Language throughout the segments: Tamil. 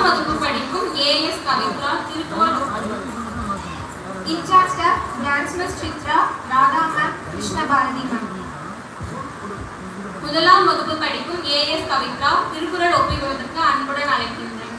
வகுப்பு படிக்கும் AS Kavithra Thirukkural incharge staff dance miss Chitra Radha ma'am Krishna Bharathi ma'am முதலாம் வகுப்பு படிக்கும் ஏஎஸ் கவித்ரா திருக்குறள் ஒப்புவதற்கு அன்புடன் அழைக்கின்றேன்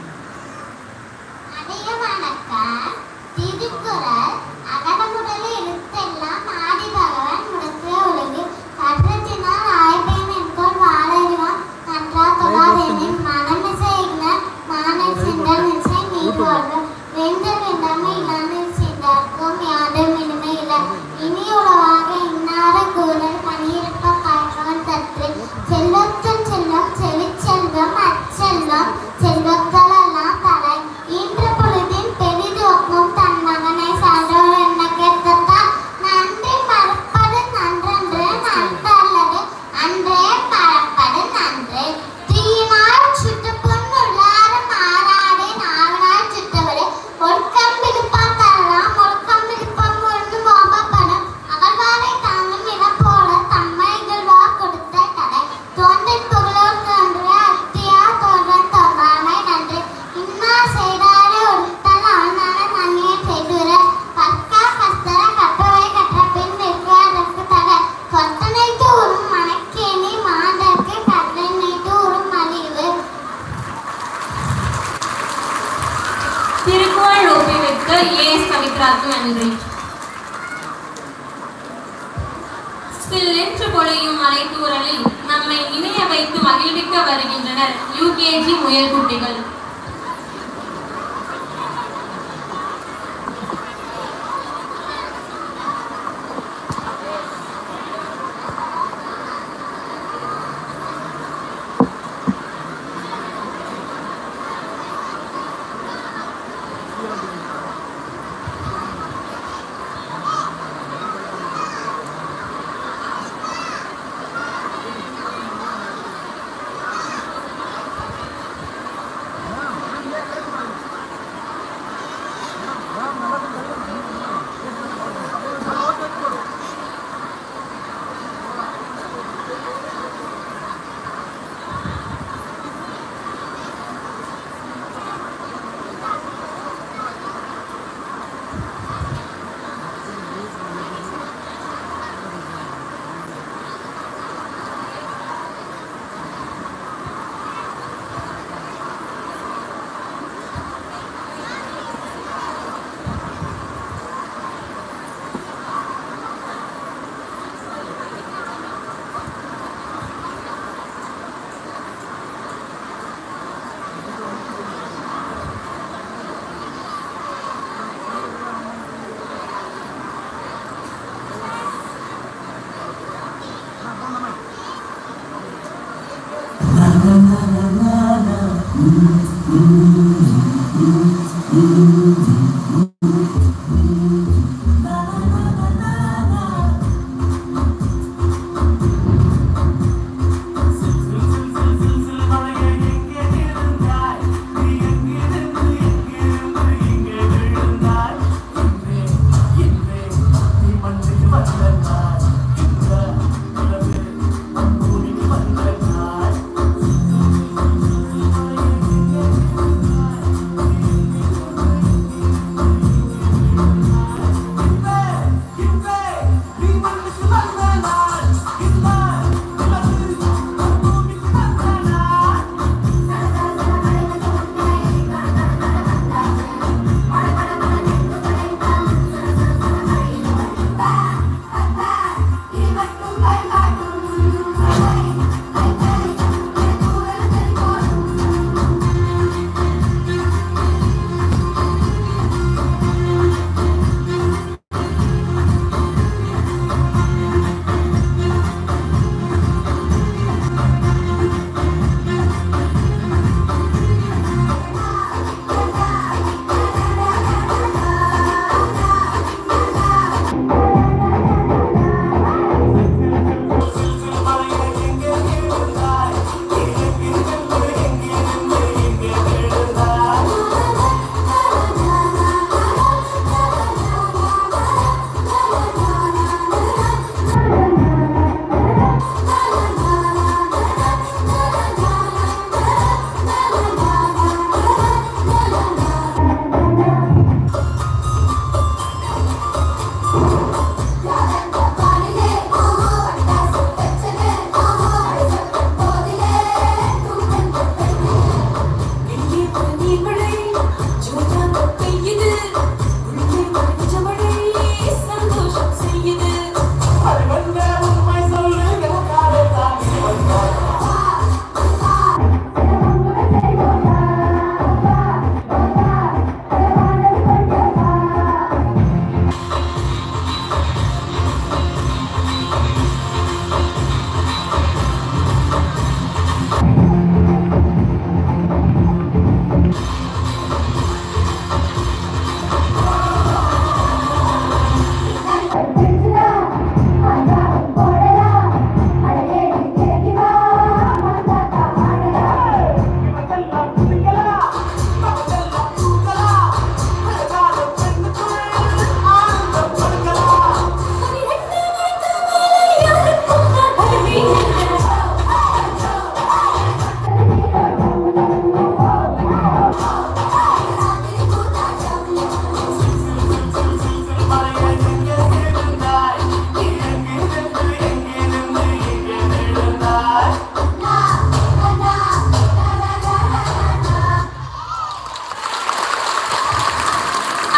அனைய வணக்கம் திருக்குறள் அகடமுடல எழுத்தெல்லாம் ஆதி பகவான் முடக்கிய உலகு கற்றத்தினால் ஆய்பேன் என்போர் வாழறிவான் நன்றா தொழாதெனின் மனமிசையில மானல் சென்றால் நிச்சை நீக்குவார்கள் வேந்தர் வேண்டாமை இல்லாமல் செய்தார்க்கும் யாரும் இனிமை இல்லை இனி உளவாக இன்னார கூறல் பணியிருப்ப காய்ப்பவன் தற்று செல்வத்தில் செல்வம் செவிச்செல்வம் அச்செல்வம் செல்வங்களெல்லாம் தலை இன்று பொழுதின் பெரிதோக்கும் தன் மகனை சான்றோர் என்ன கேட்கத்தான் நன்றி மறப்பது நன்றன்று நன்றல்லது அன்றே மறப்பது நன்று தீயினால் சுட்டு பொன்னுள்ளார மாறாடே நாவனால் சுட்டவரே ஒழுக்கம் விழுப்பம் தரலாம் ஒழுக்கம் விழுப்பம் ஒன்று கோபப்படும் அகழ்வாரை தாங்கும் இடம் போல தம்மை இகழ்வா கொடுத்த கடை தோன்றின் புகழோர் தோன்ற அத்தியா தோன்றன் தோன்றாமை நன்று இன்னா செய்தாரே ஒழுத்தல் அவனால நன்மையை செய்துர கற்க கஸ்தர கற்றவை கற்ற பின் நிற்க அதற்கு தக கொத்தனை தூரும் மணக்கேணி மாதற்கு கற்றனை தூரும் மலிவு திருக்குறள் ஒப்புவிக்க ஏஎஸ் கவித்ராக்கு நன்றி சில்லென்று பொழியும் மலைத்தூரலில் நம்மை இணைய வைத்து மகிழ்விக்க வருகின்றனர் யூகேஜி முயல் குட்டிகள்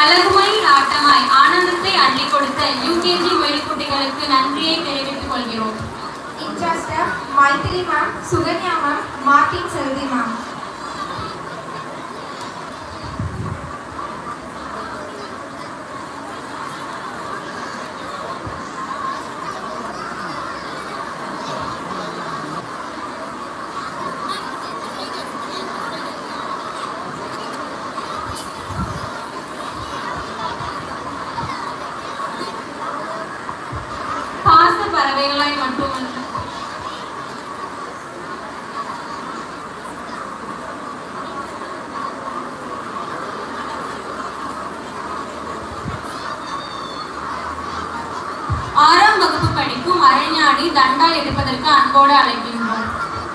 அழகுமயில் ஆட்டமாய் ஆனந்தத்தை அள்ளி கொடுத்த யூகேஜி மொழிக்குட்டிகளுக்கு நன்றியை தெரிவித்துக் கொள்கிறோம் incharge staff Maithri ma'am Sukanya ma'am Martin Selvi ma'am பாச பறவைகளாய் மட்டுமல்ல ஆறாம் வகுப்பு படிக்கும் அரைஞானி தண்டா எடுப்பதற்கு அன்போடு அழைக்கின்றோம்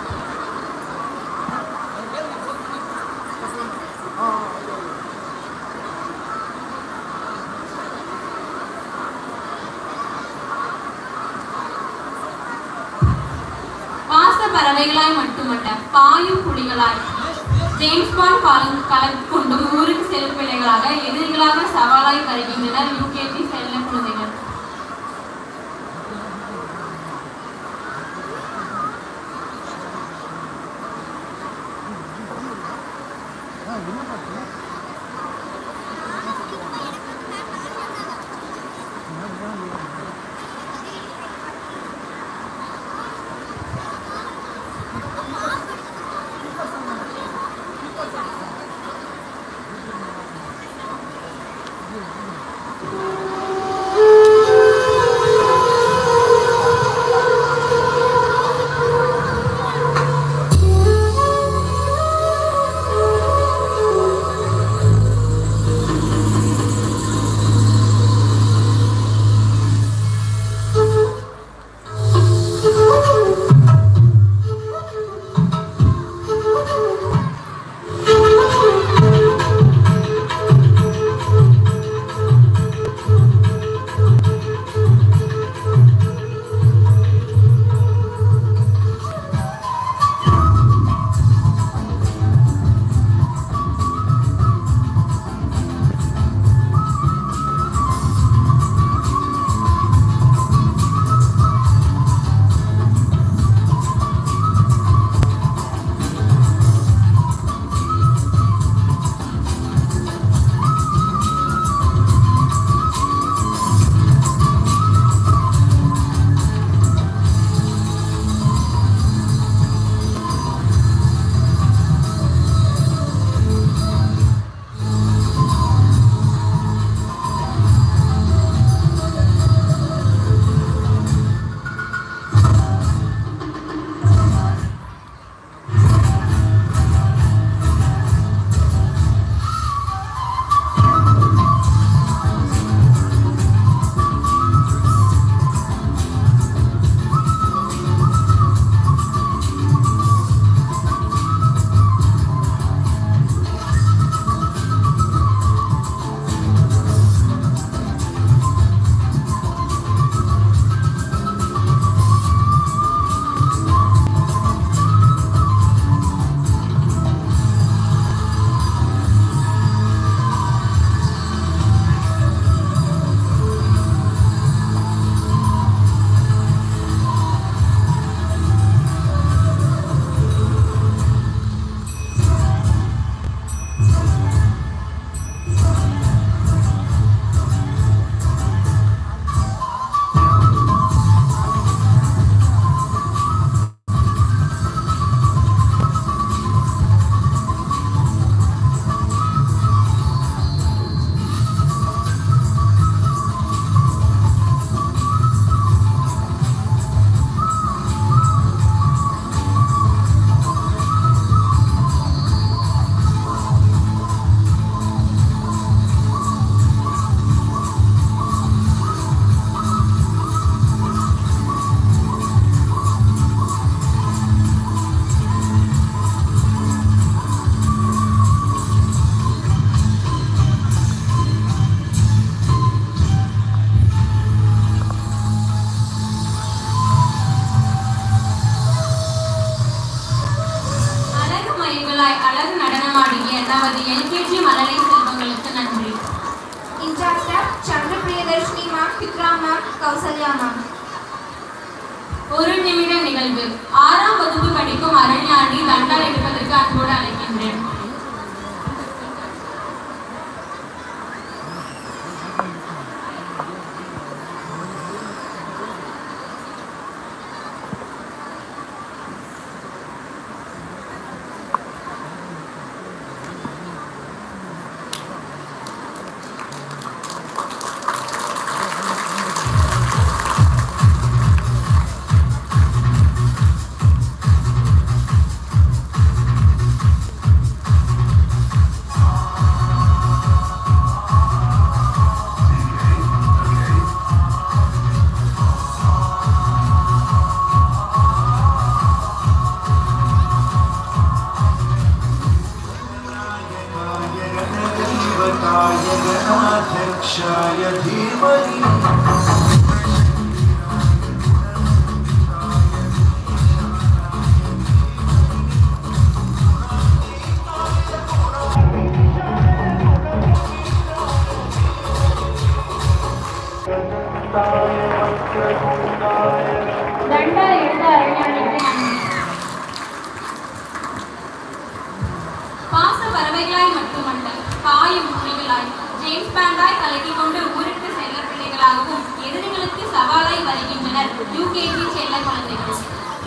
பாச பறவைகளாய் மட்டுமல்ல பாயும் புலிகளாய் ஜேம்ஸ் பாண்ட் காலம் கலந்து கொண்டும் ஊருக்கு செல்லும் பிள்ளைகளாக எதிரிகளாக சவாலாய் வருகின்றனர் யூகேஜி செல்ல குழந்தைகள் அழகு மயில்களாய் அழகு நடனமாடிய நமது எல்கேஜி மழலை செல்வங்களுக்கு நன்றி சித்ரா மேம் கௌசல்யா மேம் ஒரு நிமிட நிகழ்வு ஆறாம் வகுப்பு படிக்கும் அரண்யாணி தண்டால் எடுப்பதற்கு அன்போடு அழைக்கின்றேன் ाय धीमहि தண்டால் எடுத்த அரண்யாணிக்கு நன்றி பாச பறவைகளாய் மட்டுமல்ல பாயும் புலிகளாய் ஜேம்ஸ் பேண்டாய் கலக்கிக் கொண்டு ஊருக்கு செல்ல பிள்ளைகளாகவும் எதிரிகளுக்கு சவாலாய் வருகின்றனர் யூகேஜி செல்ல குழந்தைகள்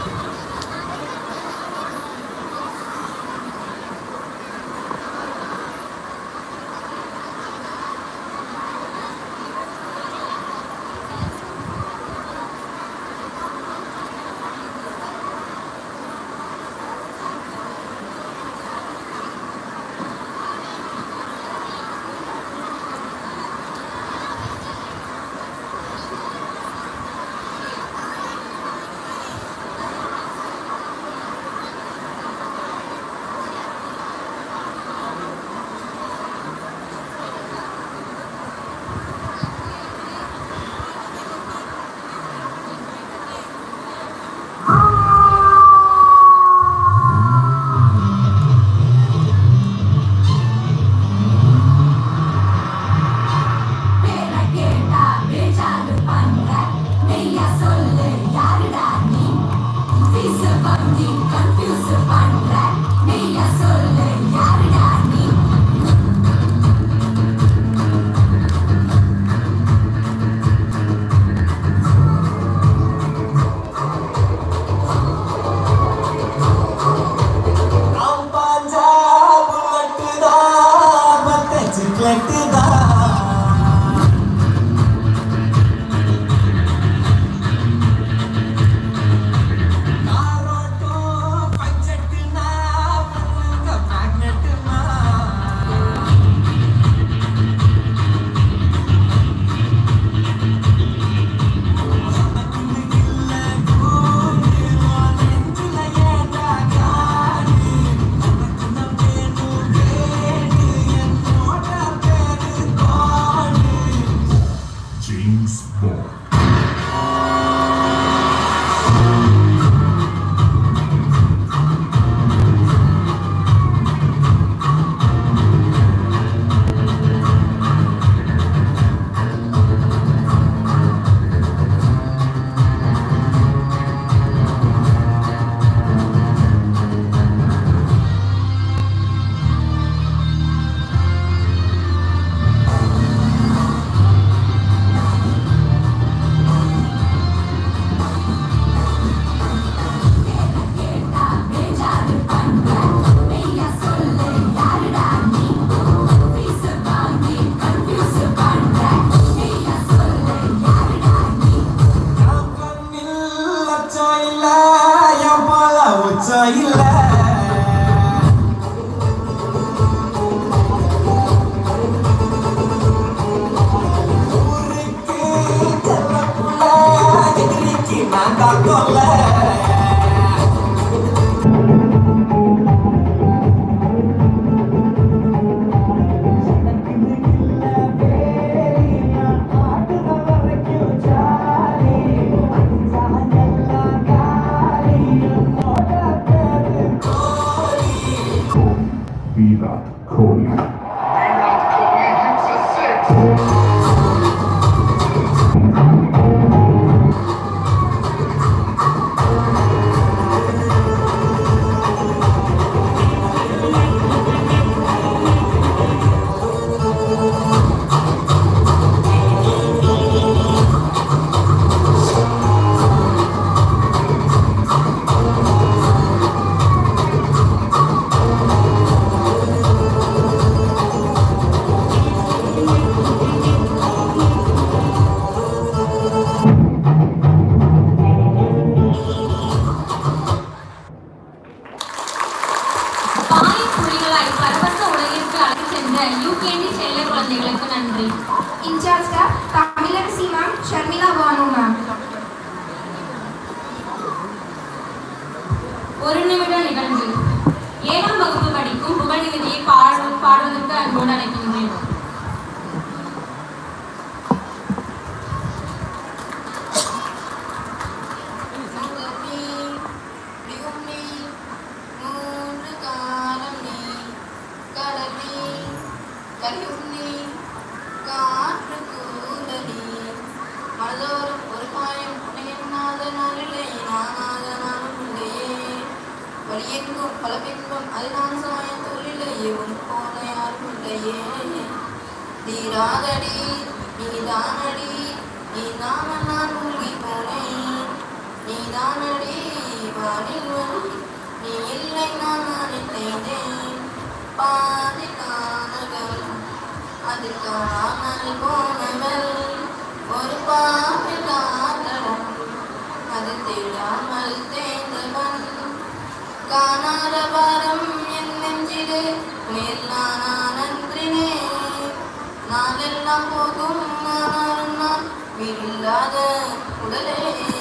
நாம் பாஞ்சா புல்லட்டு தான் மத்த சிக்லெட்டு தான் காரோட்டம் பஞ்சட்டுனா பண்ணுங்க மேக்னெட்டுனா நெஞ்சில ஏதா காடு அவைகளுக்கு நன்றி incharge staff Tamilarasi ma'am Sharmila Banu ma'am ஒரு நிமிட நிகழ்வு ஏழாம் வகுப்பு படிக்கும் புகழ்நிதியை பாடு பாடுவதற்கு அன்போடு அழைக்கின்றேன் சுகமே மிகுமே மூன்று காலம் நீ கடமே கரியும் நீ காற்று கூதலி மனதோறும் ஒரு காயம் உனையன்னாத நாளில்லை நானாத நாளும் இல்லையே வழியெங்கும் பல பின்பம் அது நான் சாயம் தொழிலையே உன் போல யாரும் இல்லையே தீராதடி நீதானடி நீ நாம நான் மூழ்கி போனேன் நீதானடி வானில் வழி நீ இல்லை நான் நினைத்தேன் பாதி காணகள் அது காணாமல் போனவள் ஒரு பாவில் காத்தடம் அது தேடாமல் தேர்ந்தவன் காணாத வாரம் என் நெஞ்சிடு மேல் நானா நன்றினே நாளெல்லாம் போகும் நானாலும் நான் வீடில்லாத உடலே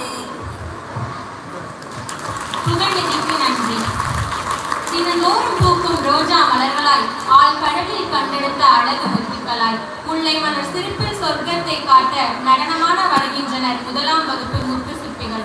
புகழ்நிதிக்கு நன்றி தினந்தோறும் பூக்கும் ரோஜா மலர்களாய் ஆள் கடலில் கண்டெடுத்த அழகு முத்துக்களாய் முல்லை மலர் சிரிப்பில் சொர்க்கத்தை காட்ட நடனமான வருகின்றனர் முதலாம் வகுப்பு முத்து சிற்பிகள்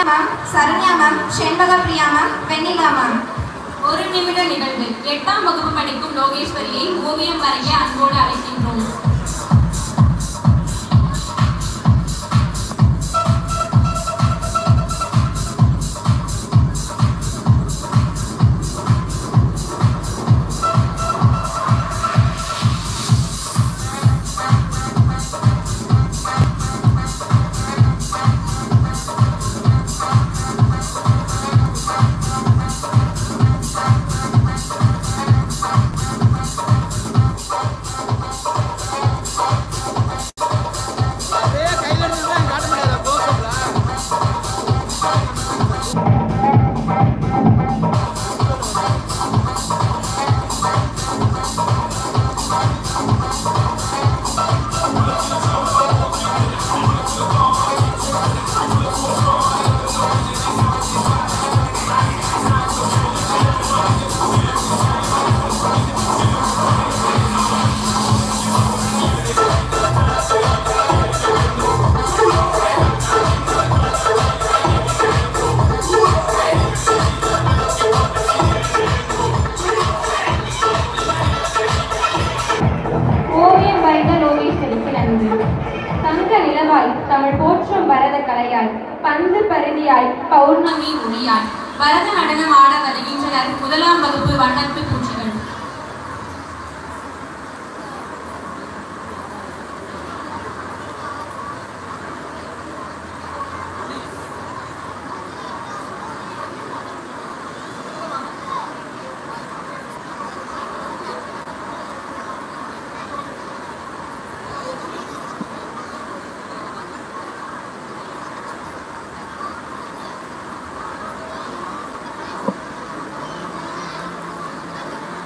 ma'am Saranya ma'am Shenbaga Priya ma'am Vennila ma'am ஒரு நிமிட நிகழ்வு எட்டாம் வகுப்பு படிக்கும் லோகேஸ்வரியை ஓவியம் வரைய அன்போடு அழைக்கின்றோம் ஓவியம் வரைந்த லோகேஸ்வரிக்கு நன்றி தங்க நிலவாய் தமிழ் போற்றும் பரத கலையாய் பந்து பருதியாய் பௌர்ணமி ஒளியாய் பரத நடனம் ஆட வருகின்றனர் முதலாம் வகுப்பு வண்ணத்து பூச்சிகள் ஆ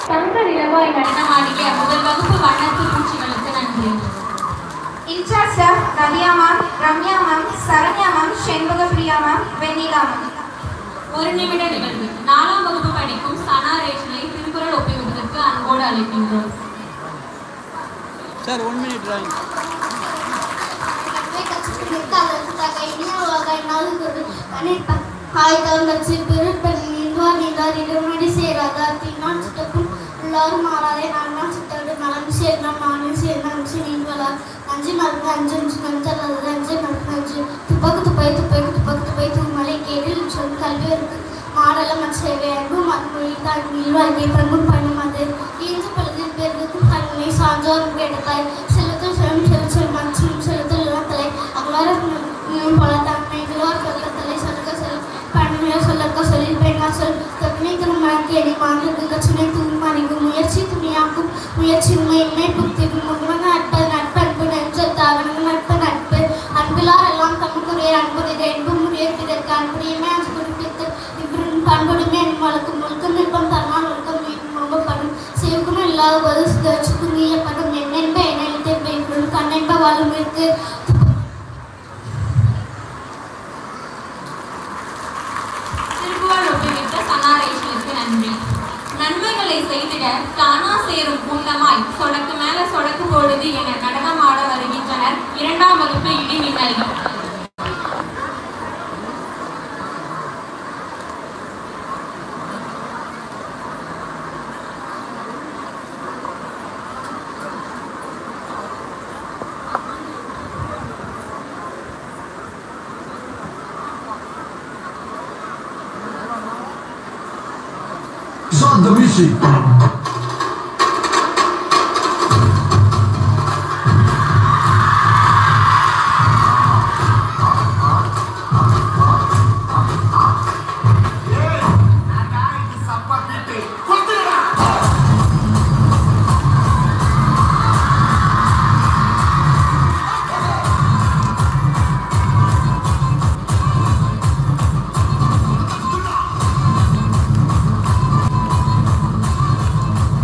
தங்க நிலவாய் நடனமாடிய முதல் வகுப்பு வண்ணத்து பூச்சிகளுக்கு நன்றி incharge staff Raviya ma'am Ramya ma'am Saranya ma'am Shenbaga Priya ma'am Vennila ma'am ஒரு நிமிட நிகழ்வு நாலாம் வகுப்பு படிக்கும் சனா ரேஷனை திருக்குறள் ஒப்புவதற்கு அன்போடு அழைக்கின்றோம் சார் ஒன் மினிட் டிராயிங் எல்லாரும் மாறாதே நான் சித்தோடு மலம் சேர்ந்தான் நானும் சேர்ந்தான் அஞ்சு நீங்களா அஞ்சு மருந்து அஞ்சு அஞ்சு மஞ்சள் அது அஞ்சு மருந்து அஞ்சு துப்பாக்கு துப்பை துப்பைக்கு துப்பாக்கு துப்பை தூமலை கேடில் சொல் கல்வி இருக்கு மாடலம் மச்சேவை அன்பு மறுமொழி தாழ்மையில் வாழ்க்கை பண்பும் பண்ணும் அது ஈஞ்சு பழுதில் பெருக்கும் கண்மை சான்றோரும் கேட்டதாய் செலுத்தும் செல்வம் செல் செல் மச்சும் செலுத்தல் எல்லாம் தலை அகலாரும் பல தன்மை இதுவார் சொல்ல தலை சொல்லுக செல் பன்மையோ சொல்லக்க சொல்லில் பெண்ணா சொல் தொன்மைக்கும் மனக்கேடி மாநில கச்சனை தூய்மணிக்கும் முயற்சி துணியாக்கும் முயற்சி உண்மையின்மை புத்திக்கும் முன்மக நட்பு நட்பண்பு நெஞ்ச தாவணம் நட்பு நட்பு அன்பிலார் எல்லாம் தமக்குரிய அன்புடைய என்பு முறைய பிறர்க்கு அன்புடையுமே அஞ்சு குறிப்பித்து இவரின் பண்புடைமை என் வழக்கும் ஒழுக்கம் நிற்பம் தரமால் ஒழுக்கம் நோம்பப்படும் சிவக்கும் இல்லாத போது சுதர்ச்சிக்கும் ஈயப்படும் என்னென்ப என்னெழுத்தென்ப இவருள் கண்ணென்ப வாழும் இருக்கு திருப்புகழ் ஒப்புவித்த சனா ரேஷனுக்கு நன்றி நன்மைகளை செய்திட தானா சேரும் கூந்தமாய் சொடக்கு மேல சொடக்கு பொழுது என நடனமாட வருகின்றனர் இரண்டாம் வகுப்பு இடி மின்னல்கள் Start the music. Thank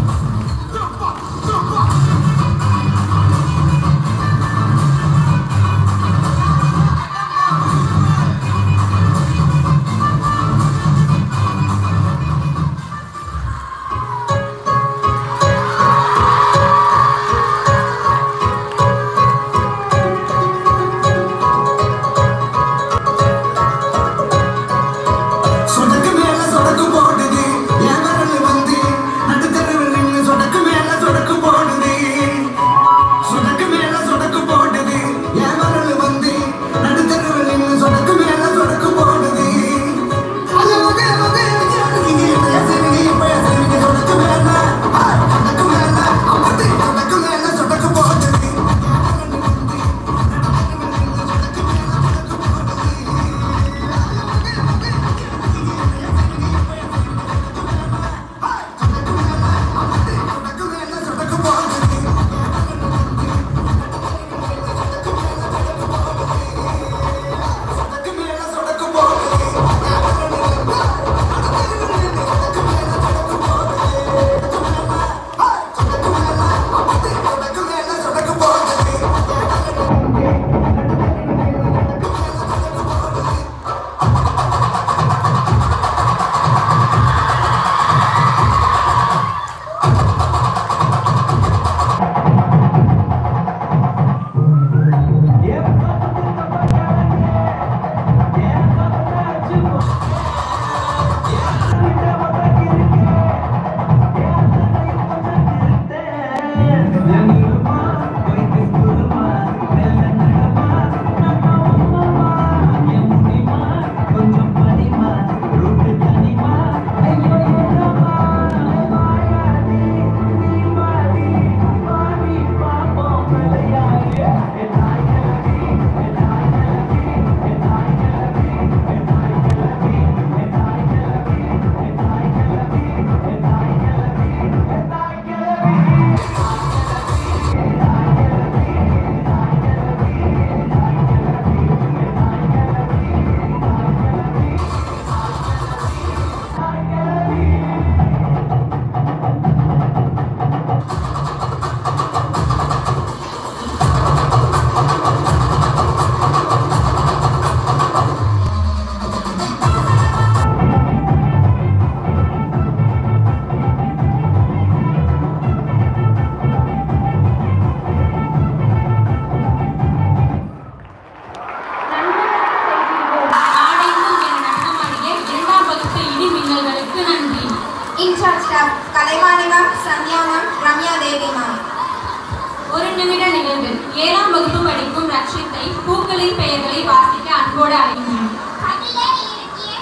incharge staff Kalaivani ma'am Sandhya ma'am Ramya Devi ma'am ஒரு நிமிட நிகழ்வு ஏழாம் வகுப்பு படிக்கும் ரக்ஷித்தை பூக்களின் பெயர்களை வாசிக்க அன்போடு அழைக்கின்றனர் கபிலர் இயக்கிய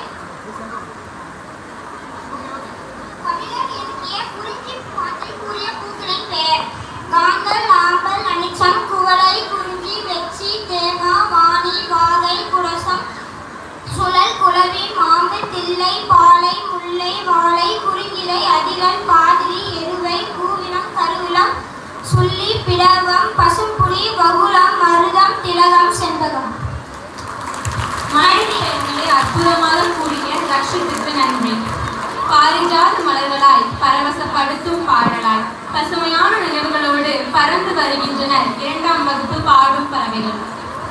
கபிலர் இயக்கிய குறிஞ்சி பாட்டில் கூறிய பூக்களின் பெயர் காந்தல் ஆம்பல் அனிச்சம் குவளை குறிஞ்சி வெச்சி தேனா வாணி வாகை குடசம் சுழல் குளவி மாம்பு தில்லை பாலை முல்லை வாழை குறிஞ்சிலை அதிரன் பாதிரி எருவை கூவினம் கருவிலம் சுள்ளி பிடவம் பசும்புலி வகுளம் மருதம் திலகம் செண்பகம் மழை பெயர்களை அற்புதமாக கூறிய ரக்ஷித்துக்கு நன்றி பாரிஜாத மலர்களாய் பரவசப்படுத்தும் பாடலாய் பசுமையான நினைவுகளோடு பறந்து வருகின்றனர் இரண்டாம் வகுப்பு பாடும் பறவைகள்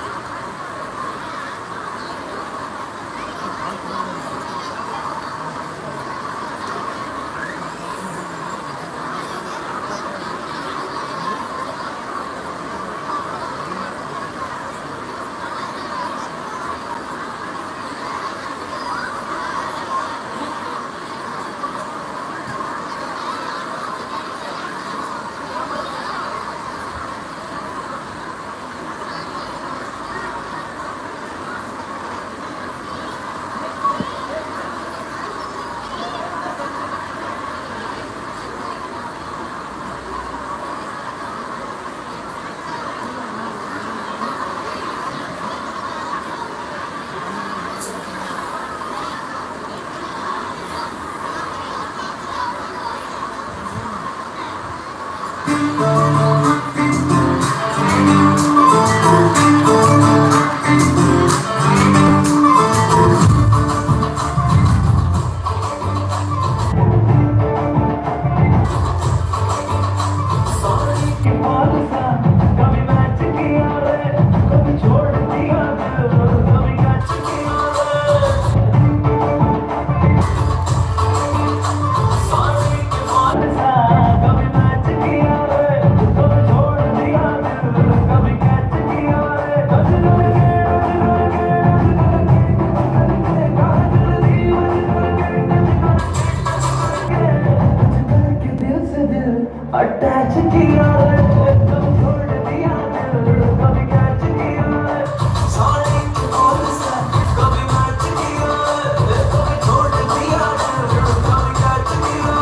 अटैच किया रे तुम छोड़ दिया दिल कभी कैच किया रे सॉरी बोल सा कभी मैच किया रे कभी छोड़ दिया दिल कभी कैच किया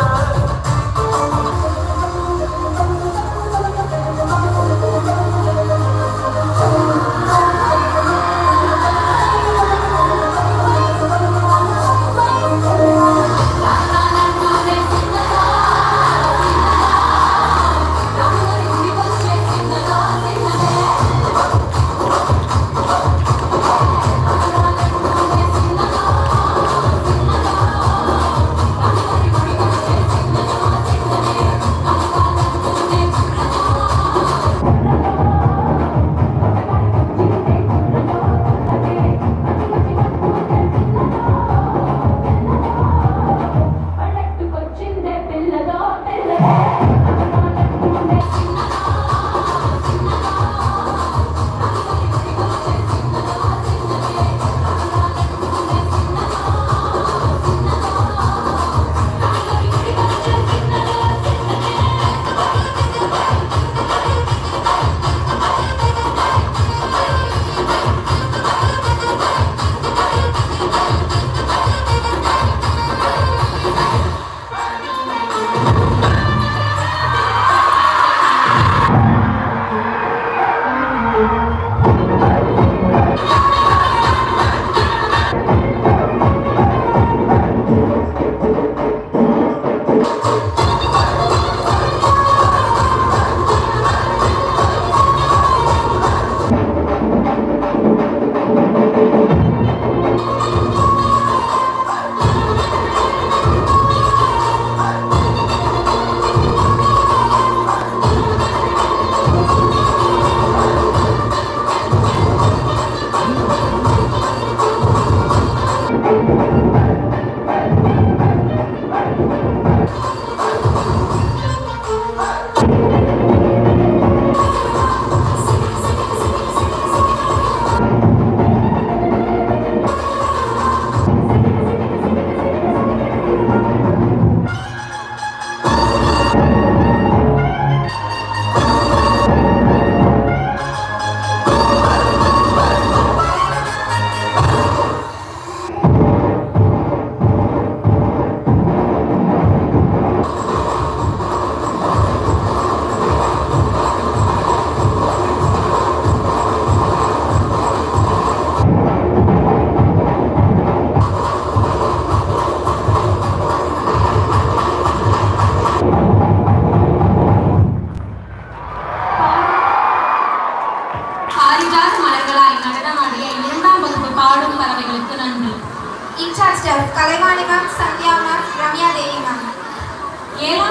रे Thank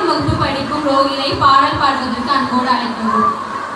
ஏழாம் வகுப்பு படிக்கும் ரோகிலை பாடல் பாடுவதற்கு அன்போடு அழைக்கின்றோம்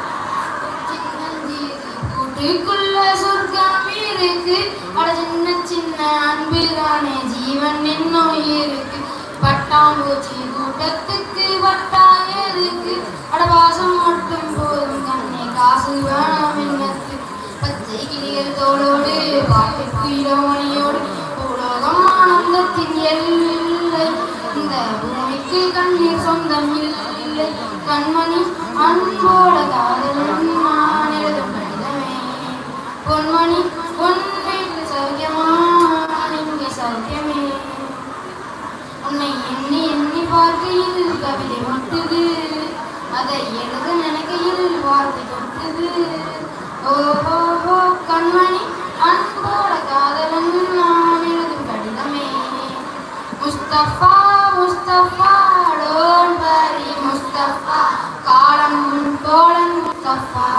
கூட்டுக்குள்ள சொர்க்கம் இருக்கு அட சின்ன சின்ன அன்பில் தானே ஜீவன் இன்னும் இருக்கு பட்டாம்பூச்சி கூட்டத்துக்கு வட்டாய இருக்கு அட வாசம் மட்டும் போதும் கண்ணே காசு வேணாம் என்னத்து பச்சை கிளிகள் தோளோடு பாட்டு குயிலோனியோடு உலகம் ஆனந்தத்தின் எல்லை இந்த பூமிக்கு கண்ணீர் சொந்தம் இல்லை கண்மணி அன்போட காதலன் நான் எழுதும் கடிதமே பொன்மணி பொன் வீட்டு சௌக்கியமா இங்கே சௌக்கியமே உன்னை எண்ணி எண்ணி பார்க்கையில் கவிதை முட்டுது அதை எழுத நினைக்கையில் வார்த்தை கொட்டுது ஓஹோ கண்மணி அன்போட காதலன் நான் எழுதும் கடிதமே முஸ்தபா முஸ்தபா டோன்ட் வரி முஸ்தபா காலம் தோழன் முஸ்தபா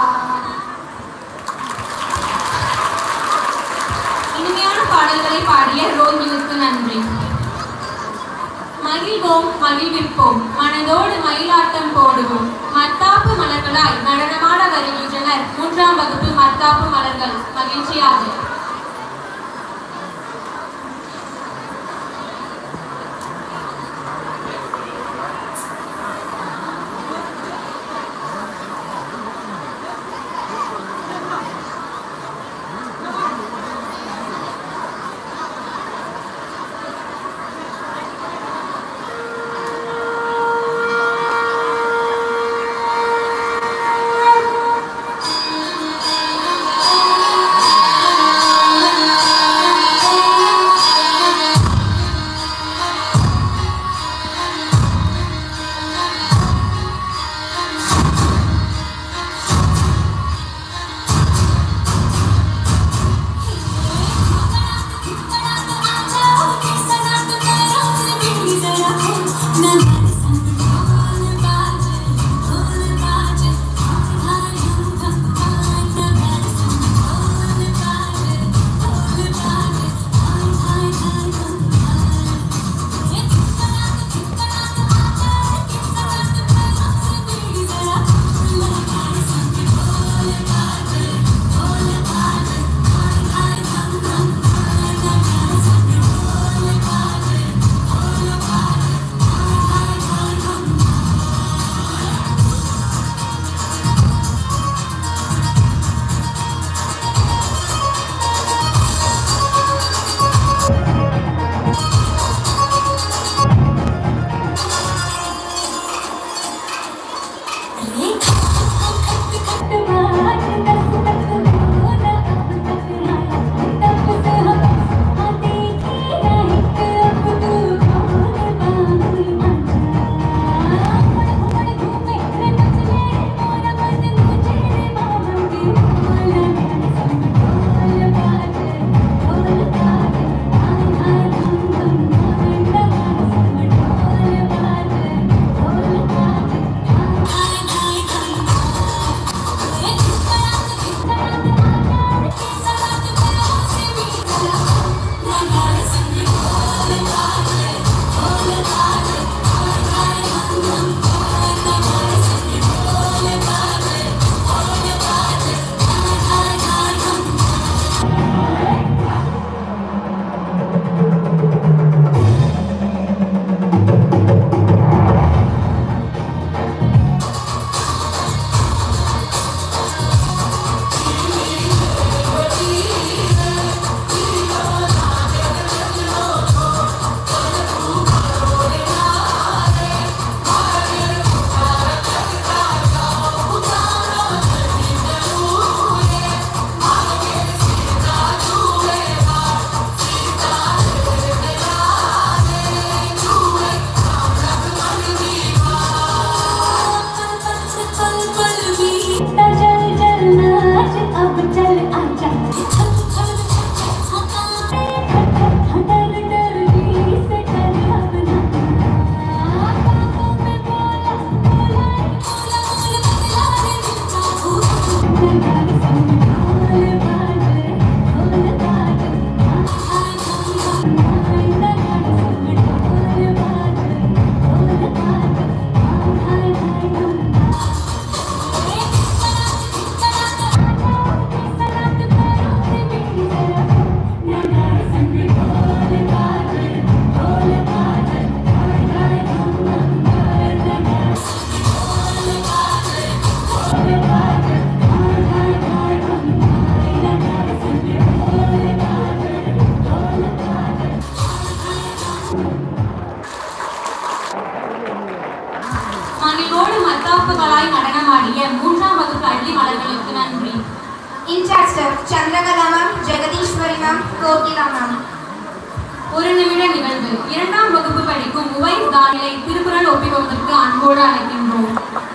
இனிமையான பாடல்களை பாடிய ரோகிலுக்கு நன்றி மகிழ்வோம் மகிழ்விப்போம் மனதோடு மயிலாட்டம் போடுவோம் மத்தாப்பு மலர்களாய் நடனமாட வருகின்றனர் மூன்றாம் வகுப்பு மத்தாப்பு மலர்கள் மகிழ்ச்சியாக ஆ மத்தாப்புகளாய் நடனமாடிய மூன்றாம் வகுப்பு அள்ளி மலர்களுக்கு நன்றி incharge staff Chandrakala ma'am Jegadeeswari ma'am Kokila ma'am ஒரு நிமிட நிகழ்வு இரண்டாம் வகுப்பு படிக்கும் உவைஸ் தானிலை திருக்குறள் ஒப்பிடுவதற்கு அன்போடு அழைக்கின்றோம்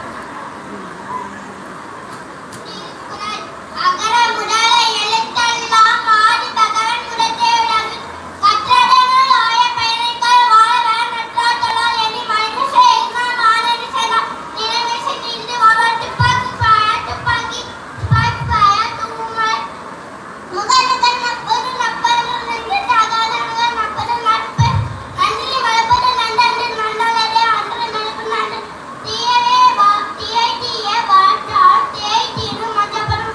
அகர முதல எழுத்தெல்லாம் ஆதி பகவன் முதற்றே உலகு கற்றடங்கள் ஆய பயணிகள் வாழ நற்றாற்றலால் எண்ணி மனித செய்தான் மானடி செய்தான் நினைவிசை தீர்ந்து வாழ்வார் துப்பாக்கி பாய துப்பாக்கி துப்பாக்கி பாய தூமல் முகனுகள் நப்பது நப்பர்கள் நின்று தகாதவர்கள் நப்பது நட்பு நன்றி மலப்பது நன்றன்று நன்றலரே அன்று நெருப்பு நன்று தீயவே வா தீயை தீய வாழ்த்தால் தேய் தீரும் மஞ்சப்படும்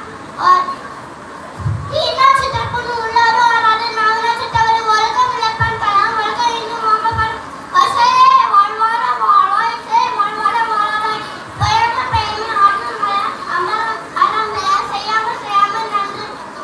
தீனாட்சி தப்புன்னு உள்ளாரும் ஆறாது நாகராட்சி தவறு ஒழுக்கம் இழப்பன் பலாம் ஒழுக்கம் இன்னும் மோகப்படும் வசலே வாழ்வார வாழ்வாய் சே வாழ்வார வாழாய் பயண பயண ஆடும் மல அமர அறம் செய்யாமல் செய்யாமல் நன்று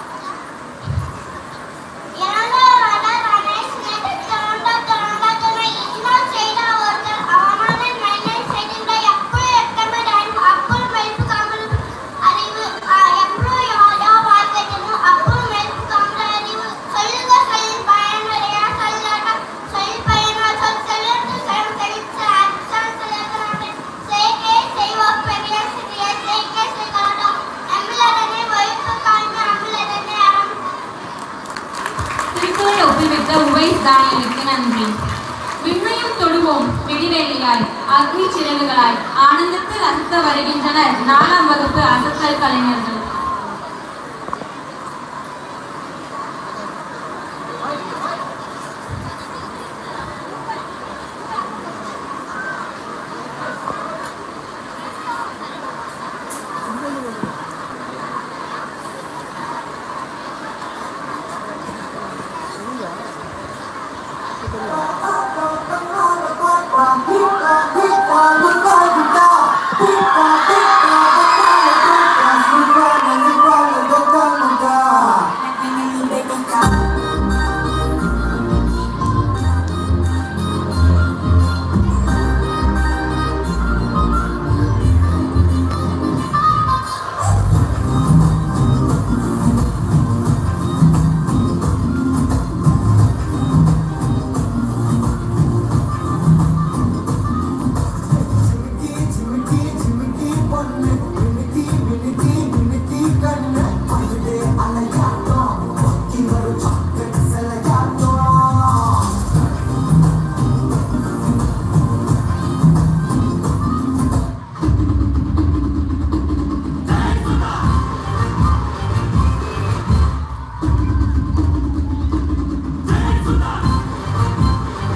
அறம் திருக்குறள் ஒப்புவித்த உவைஸ் தானியலுக்கு நன்றி விண்ணையும் தொடுவோம் வெடிவெள்ளியாய் அக்னி சிறகுகளாய் ஆனந்தத்தில் அசத்த வருகின்றனர் நாலாம் வகுப்பு அசத்தல் கலைஞர்கள்